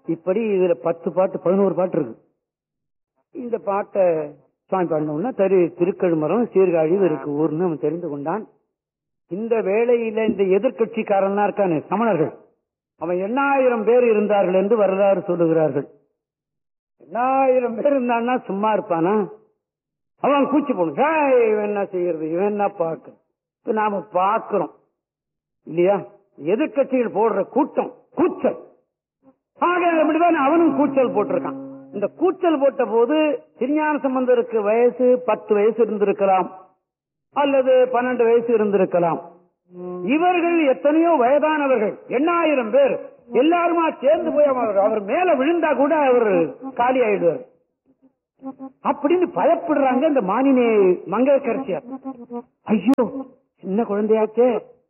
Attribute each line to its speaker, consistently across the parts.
Speaker 1: இப்படி இதுல பத்து பாட்டு பதினோரு பாட்டு இருக்கு இந்த பாட்டை சுவாமி பாடினோம்னா தரு திருக்கழுமரம் சீர்காழிவு இருக்கு ஊர்னு அவன் தெரிந்து கொண்டான் இந்த வேளையில இந்த எதிர்கட்சிக்காரன்லாம் இருக்கானே சமணர்கள் அவன் எண்ணாயிரம் பேர் இருந்தார்கள் என்று வரலாறு சொல்லுகிறார்கள் எண்ணாயிரம் பேர் இருந்தான்னா சும்மா இருப்பானா அவன் கூச்சி போடும் "ஏய், இவன் என்ன செய்யறது இவன் என்ன பார்க்க இப்ப நாம பார்க்கிறோம் இல்லையா எதிர்கட்சிகள் போடுற கூட்டம் கூச்சல் ஆக அப்படிதான் அவனும் கூச்சல் போட்டிருக்கான் இந்த கூச்சல் போட்ட போது திருஞான சம்பந்தருக்கு வயசு பத்து வயசு இருந்திருக்கலாம் அல்லது பன்னெண்டு வயசு இருந்திருக்கலாம் இவர்கள் எத்தனையோ வயதானவர்கள் எண்ணாயிரம் பேர் எல்லாருமா சேர்ந்து போய் அவர் அவர் மேல விழுந்தா கூட அவர் காலி ஆயிடுவார் அப்படின்னு பயப்படுறாங்க இந்த மானினே மங்களக்கரசியார் ஐயோ சின்ன குழந்தையாச்சே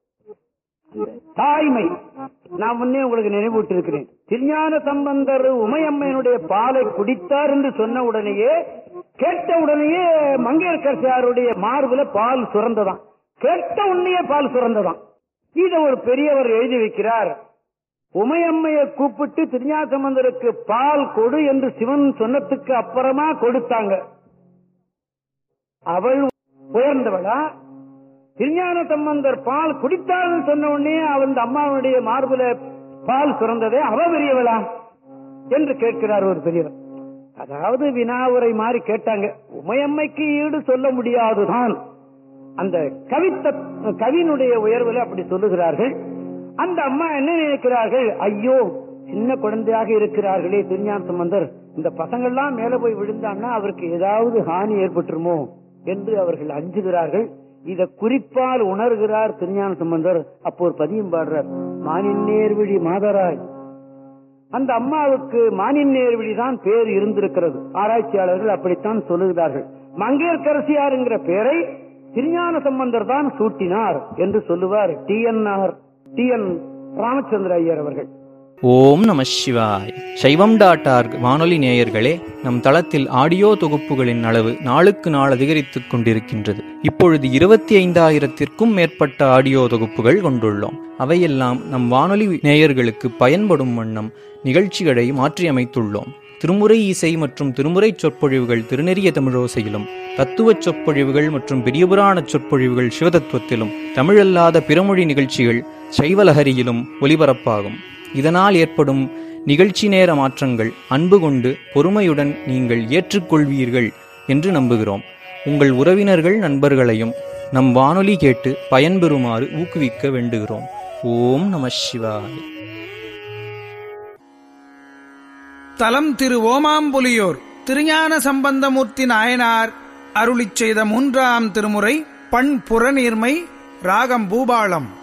Speaker 1: தாய்மை நான் முன்னே உங்களுக்கு நினைவூட்டி இருக்கிறேன் திருஞான சம்பந்தர் உமையம்மையனுடைய பாலை குடித்தார் என்று சொன்ன உடனேயே கேட்ட உடனேயே மங்கையர்கரசியாருடைய மார்புல பால் சுரந்ததாம் கேட்ட உடனேயே பால் சுரந்ததாம் இத ஒரு பெரியவர் எழுதி வைக்கிறார் உமையம்மையை கூப்பிட்டு திருஞான சம்பந்தருக்கு பால் கொடு என்று சிவன் சொன்னதுக்கு அப்புறமா கொடுத்தாங்க அவள் உயர்ந்தவளா திருஞான சம்பந்தர் பால் குடித்தாள்னு சொன்ன உடனே அவன் அம்மாவுடைய மார்புல பால் சுரந்ததே அவ பெரியவளா என்று கேட்கிறார் ஒரு பெரியவர் அதாவது வினாவுரை மாதிரி கேட்டாங்க உமையம்மைக்கு ஈடு சொல்ல முடியாதுதான் அந்த கவித்த கவினுடைய உயர்வுல அப்படி சொல்லுகிறார்கள் அந்த அம்மா என்ன நினைக்கிறார்கள் ஐயோ சின்ன குழந்தையாக இருக்கிறார்களே திருஞான சம்பந்தர் இந்த பசங்கள்லாம் மேல போய் விழுந்தான்னா அவருக்கு ஏதாவது ஹானி ஏற்பட்டுருமோ என்று அவர்கள் அஞ்சுகிறார்கள் இத குறிப்பால் உணர்கிறார் திருஞான சம்பந்தர் அப்போ ஒரு பதியம் பாடுறார் மானின் நேர்விழி மாதராய் அந்த அம்மாவுக்கு மானின் நேர்விழி தான் பேர் இருந்திருக்கிறது ஆராய்ச்சியாளர்கள் அப்படித்தான் சொல்லுகிறார்கள் மங்கையர்கரசியாருங்கிற பெயரை திருஞான சம்பந்தர் தான் சூட்டினார் என்று சொல்லுவார் T N R T N Ramachandra Iyer அவர்கள்
Speaker 2: ஓம் நம சிவாய் சைவம் டாட் ஆர்க் வானொலி நேயர்களே நம் தளத்தில் ஆடியோ தொகுப்புகளின் அளவு நாளுக்கு நாள் அதிகரித்துக் கொண்டிருக்கின்றது இப்பொழுது இருபத்தி ஐந்தாயிரத்திற்கும் மேற்பட்ட ஆடியோ தொகுப்புகள் கொண்டுள்ளோம் அவையெல்லாம் நம் வானொலி நேயர்களுக்கு பயன்படும் வண்ணம் நிகழ்ச்சிகளை மாற்றியமைத்துள்ளோம் திருமுறை இசை மற்றும் திருமுறை சொற்பொழிவுகள் திருநெறிய தமிழோசையிலும் தத்துவச் சொற்பொழிவுகள் மற்றும் பெரியபுராண சொற்பொழிவுகள் சிவதத்துவத்திலும் தமிழல்லாத பிறமொழி நிகழ்ச்சிகள் சைவலஹரியிலும் ஒலிபரப்பாகும் இதனால் ஏற்படும் நிகழ்ச்சி நேர மாற்றங்கள் அன்பு கொண்டு பொறுமையுடன் நீங்கள் ஏற்றுக்கொள்வீர்கள் என்று நம்புகிறோம் உங்கள் உறவினர்கள் நண்பர்களையும் நம் வானொலி கேட்டு பயன்பெறுமாறு ஊக்குவிக்க வேண்டுகிறோம் ஓம் நம சிவாய்
Speaker 3: தலம் திரு ஓமாம்புலியோர் திருஞான சம்பந்தமூர்த்தி நாயனார் அருளிச் செய்த மூன்றாம் திருமுறை பண் புறநீர்மை ராகம் பூபாளம்